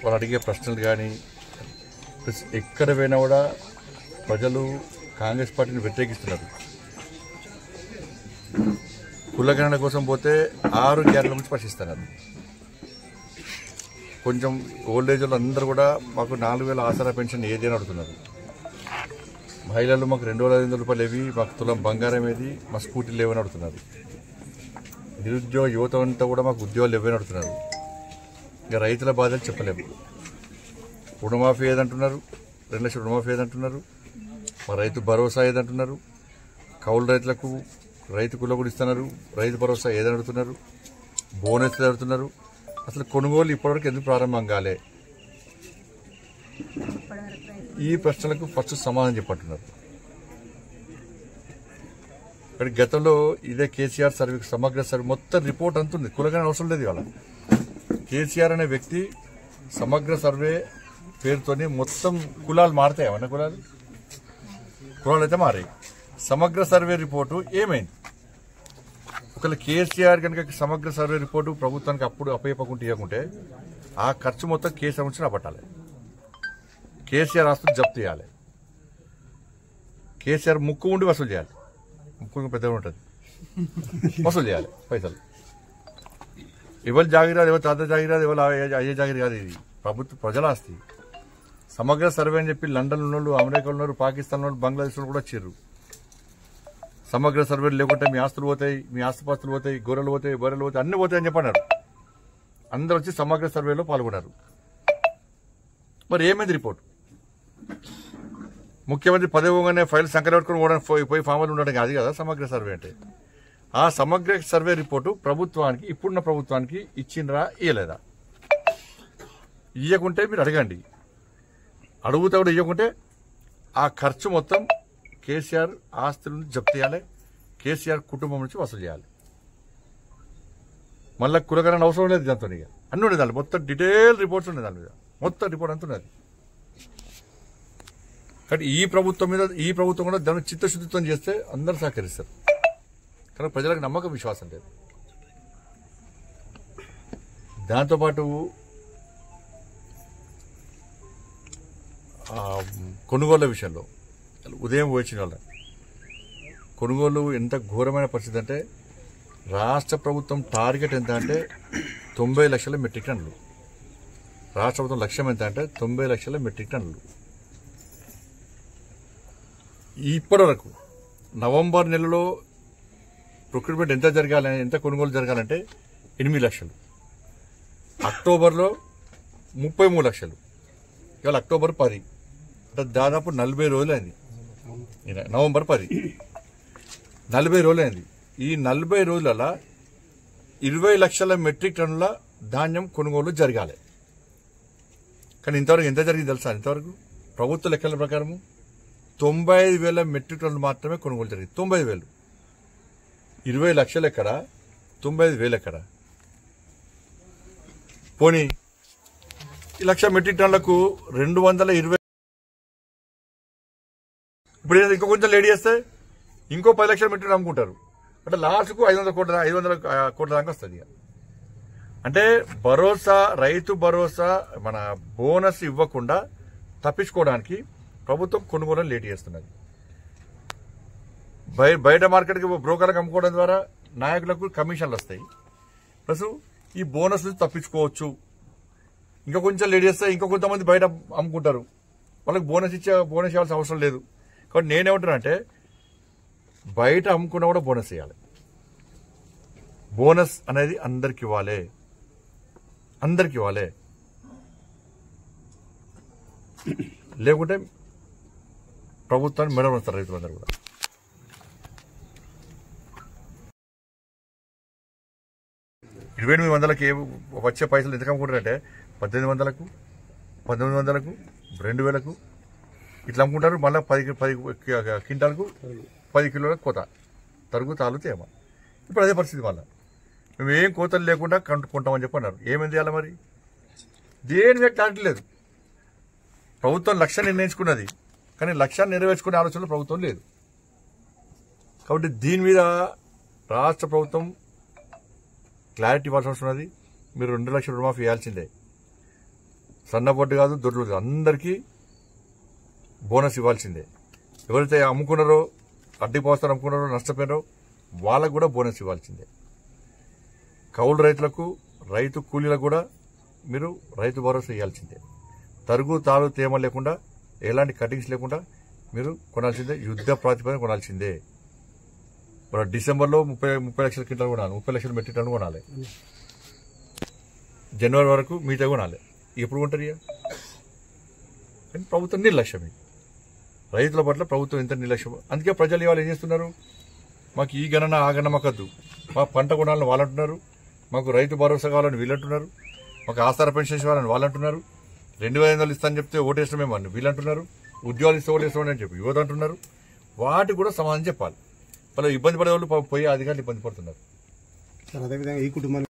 వాళ్ళు అడిగే ప్రశ్నలు కానీ ప్లస్ ఎక్కడ పోయినా కూడా ప్రజలు కాంగ్రెస్ పార్టీని వ్యతిరేకిస్తున్నారు కులగణన కోసం పోతే ఆరు గ్యారెల నుంచి స్పర్శిస్తున్నారు కొంచెం ఓల్డ్ ఏజ్ వాళ్ళు అందరూ కూడా మాకు నాలుగు వేల ఆసరా పెన్షన్ ఏది అని అడుగుతున్నారు మహిళలు మాకు రెండు వేల ఐదు వందల రూపాయలు ఏవి మాకు తులం బంగారం ఏది మా స్కూటీలు లేవని అడుగుతున్నారు నిరుద్యోగ యువత అంతా కూడా మాకు ఉద్యోగాలు ఇవ్వని అడుగుతున్నారు ఇంకా రైతుల బాధలు చెప్పలేము రుణమాఫీ ఏదంటున్నారు రెండు లక్షల రుణమాఫీ ఏదంటున్నారు మా రైతు భరోసా ఏదంటున్నారు కౌలు రైతులకు రైతు కుల కూడా ఇస్తున్నారు రైతు భరోసా ఏదని అడుగుతున్నారు బోనస్ అడుగుతున్నారు అసలు కొనుగోలు ఇప్పటివరకు ఎందుకు ప్రారంభం కాలే ఈ ప్రశ్నలకు ఫస్ట్ సమాధానం చెప్పంటున్నారు ఇక్కడ గతంలో ఇదే కేసీఆర్ సర్వే సమగ్ర సర్వే మొత్తం రిపోర్ట్ అంతుంది కులగానే అవసరం లేదు ఇవాళ కేసీఆర్ అనే వ్యక్తి సమగ్ర సర్వే పేరుతోని మొత్తం కులాలు మారుతాయి ఏమన్నా కులాలు కులాలు అయితే మారాయి సమగ్ర సర్వే రిపోర్టు ఏమైంది ఒకవేళ కేసీఆర్ కనుక సమగ్ర సర్వే రిపోర్టు ప్రభుత్వానికి అప్పుడు అప్పయ్యపకుంటే ఇవ్వకుంటే ఆ ఖర్చు మొత్తం కేసీఆర్ నుంచి రాబట్టాలి కేసీఆర్ ఆస్తులు జప్తు చేయాలి కేసీఆర్ ముక్కు ఉండి వసూలు చేయాలి ముక్కు ఇంకా పెద్దగా ఉంటుంది వసూలు చేయాలి పైసలు ఎవరు జాగిరాదు ఎవరు తాత జాగిరాదు ఎవరు అయ్యే- అయ్యే జాగిరి కాదు ఇది ప్రభుత్వ ప్రజల ఆస్తి సమగ్ర సర్వే అని చెప్పి లండన్ ఉన్నోళ్ళు అమెరికా ఉన్నోళ్ళు పాకిస్తాన్ ఉన్నోళ్ళు బంగ్లాదేశ్ కూడా వచ్చారు సమగ్ర సర్వే లేకుంటే మీ ఆస్తులు పోతాయి మీ ఆస్తుపాస్తులు పోతాయి గొర్రెలు పోతాయి బర్రెలు పోతాయి అన్ని పోతాయి అని చెప్పన్నారు అందరూ వచ్చి సమగ్ర సర్వేలో పాల్గొన్నారు మరి ఏమైంది రిపోర్ట్ ముఖ్యమంత్రి పదవిగానే ఫైల్ సంకర పెట్టుకుని ఓడ- పోయి పోయి ఫామ్ ఉండడం కాదు కదా సమగ్ర సర్వే అంటే ఆ సమగ్ర సర్వే రిపోర్టు ప్రభుత్వానికి ఇప్పుడున్న ప్రభుత్వానికి ఇచ్చిండ్రా ఇయ్యలేదా ఇయ్యకుంటే మీరు అడగండి అడుగుతా కూడా ఇవ్వకుంటే ఆ ఖర్చు మొత్తం కేసీఆర్ ఆస్తులను జప్తు చేయాలి కేసీఆర్ కుటుంబం నుంచి వసూలు చేయాలి మళ్ళీ కులకరణ అవసరం లేదు దాంతో ఇక అన్ని ఉండేది దాని మొత్తం డీటెయిల్ రిపోర్ట్స్ ఉండేది దాని మీద మొత్తం రిపోర్ట్ అంతా ఉన్నది కాబట్టి ఈ ప్రభుత్వం మీద ఈ ప్రభుత్వం కూడా దాన్ని చిత్తశుద్ధితో చేస్తే అందరూ సహకరిస్తారు కానీ ప్రజలకు నమ్మకం విశ్వాసం లేదు దాంతోపాటు ఆ, కొనుగోళ్ల విషయంలో ఉదయం వచ్చిన వాళ్ళ కొనుగోలు ఎంత ఘోరమైన పరిస్థితి అంటే రాష్ట్ర ప్రభుత్వం టార్గెట్ ఎంత అంటే తొంభై లక్షల మెట్రిక్ టన్నులు రాష్ట్ర ప్రభుత్వం లక్ష్యం ఎంత అంటే తొంభై లక్షల మెట్రిక్ టన్నులు ఇప్పటి వరకు నవంబర్ నెలలో ప్రొక్యూర్మెంట్ ఎంత జరగాలి ఎంత కొనుగోలు జరగాలంటే ఎనిమిది లక్షలు అక్టోబర్లో ముప్పై మూడు లక్షలు ఇవాళ అక్టోబర్ పది అంటే దాదాపు నలభై రోజులైంది ఈయన నవంబర్ పది నలభై రోజులైంది ఈ నలభై రోజులలో ఇరవై లక్షల మెట్రిక్ టన్నుల ధాన్యం కొనుగోలు జరగాలి కానీ ఇంతవరకు ఎంత జరిగింది తెలుసా ఇంతవరకు ప్రభుత్వ లెక్కల ప్రకారము తొంభై ఐదు వేల మెట్రిక్ టన్నులు మాత్రమే కొనుగోలు జరిగింది తొంభై ఐదు వేలు ఇరవై లక్షలు ఎక్కడ తొంభై ఐదు వేలు ఎక్కడ పోనీ ఈ లక్ష మెట్రిక్ టన్నులకు రెండు వందల ఇరవై ఇప్పుడు ఏదో ఇంకో కొంచెం లేడీ చేస్తే ఇంకో పది లక్షల మెట్రిక్ టన్ అమ్ముకుంటారు అంటే లాస్ట్కు ఐదు వందల కోట్ల ఐదు వందల ఆ, కోట్ల దాకా వస్తుంది ఇక. అంటే భరోసా రైతు భరోసా మన బోనస్ ఇవ్వకుండా తప్పించుకోవడానికి ప్రభుత్వం కొనుగోలు లేట్ చేస్తున్నది బయ- బయట మార్కెట్కి బ్రోకర్లకు అమ్ముకోవడం ద్వారా నాయకులకు కమిషన్లు వస్తాయి ప్లస్ ఈ బోనస్ నుంచి తప్పించుకోవచ్చు ఇంకా కొంచెం లేట్ చేస్తే ఇంకా కొంతమంది బయట అమ్ముకుంటారు వాళ్ళకి బోనస్ ఇచ్చే బోనస్ ఇవ్వాల్సిన అవసరం లేదు కాబట్టి నేనేమంటున్నా అంటే బయట అమ్ముకున్నా కూడా బోనస్ ఇవ్వాలి బోనస్ అనేది అందరికి ఇవ్వాలి అందరికి ఇవ్వాలి లేకుంటే ప్రభుత్వాన్ని మెడవస్తారు రైతులందరూ కూడా ఇరవై ఎనిమిది వందలకి ఏ- వచ్చే పైసలు ఎంత అమ్ముకుంటారంటే పద్దెనిమిది వందలకు పంతొమ్మిది వందలకు రెండు వేలకు ఇట్లా అమ్ముకుంటారు మళ్ళీ పది పది క్వింటాలకు పది కిలోల కోత తరుగు తాలు తేమ ఇప్పుడు అదే పరిస్థితి మళ్ళీ మేము ఏం కోతలు లేకుండా కంటు కొంటామని చెప్పి అన్నారు ఏమైంది చేయాలి మరి దేని మీద క్లారిటీ లేదు ప్రభుత్వం లక్ష్యం నిర్ణయించుకున్నది కానీ లక్ష్యాన్ని నెరవేర్చుకునే ఆలోచనలో ప్రభుత్వం లేదు కాబట్టి దీని మీద రాష్ట్ర ప్రభుత్వం క్లారిటీ ఇవ్వాల్సి వస్తున్నది మీరు రెండు లక్షల రుణమాఫీ ఇవ్వాల్సిందే సన్నబొడ్డు కాదు దొడ్లు కాదు అందరికీ బోనస్ ఇవ్వాల్సిందే ఎవరైతే అమ్ముకున్నారో అడ్డి పోస్తారు అమ్ముకున్నారో నష్టపోయారో వాళ్ళకు కూడా బోనస్ ఇవ్వాల్సిందే కౌలు రైతులకు రైతు కూలీలకు కూడా మీరు రైతు భరోసా ఇవ్వాల్సిందే తరుగు తాలు తేమ లేకుండా ఎలాంటి కటింగ్స్ లేకుండా మీరు కొనాల్సిందే యుద్ధ ప్రాతిపదికన కొనాల్సిందే మన డిసెంబర్లో ముప్పై ముప్పై లక్షల క్వింటాలు కొనాలి ముప్పై లక్షలు మెట్రిక్ టన్ను కొనాలి జనవరి వరకు మిగతా కొనాలి ఎప్పుడు కొంటారు ఇక కానీ ప్రభుత్వం నిర్లక్ష్యం ఇది రైతుల పట్ల ప్రభుత్వం ఎంత నిర్లక్ష్యం అందుకే ప్రజలు ఇవాళ ఏం చేస్తున్నారు మాకు ఈ గణన ఆ గణన మాకద్దు మా పంట కొనాలని వాళ్ళు అంటున్నారు మాకు రైతు భరోసా కావాలని వీళ్ళు అంటున్నారు మాకు ఆస్తార పెన్షన్ ఇవ్వాలని వాళ్ళు అంటున్నారు రెండు వేల ఐదు వందలు ఇస్తానని చెప్తే ఓటేసినమేమో అని వీళ్ళు అంటున్నారు ఉద్యోగాలు ఇస్తే ఓటేస్తామని అని చెప్పి యువత అంటున్నారు వాటికి కూడా సమాధానం చెప్పాలి వాళ్ళు ఇబ్బంది పడే వాళ్ళు పాపం పోయి అధికారులు ఇబ్బంది పడుతున్నారు సార్ అదేవిధంగా ఈ కుటుంబానికి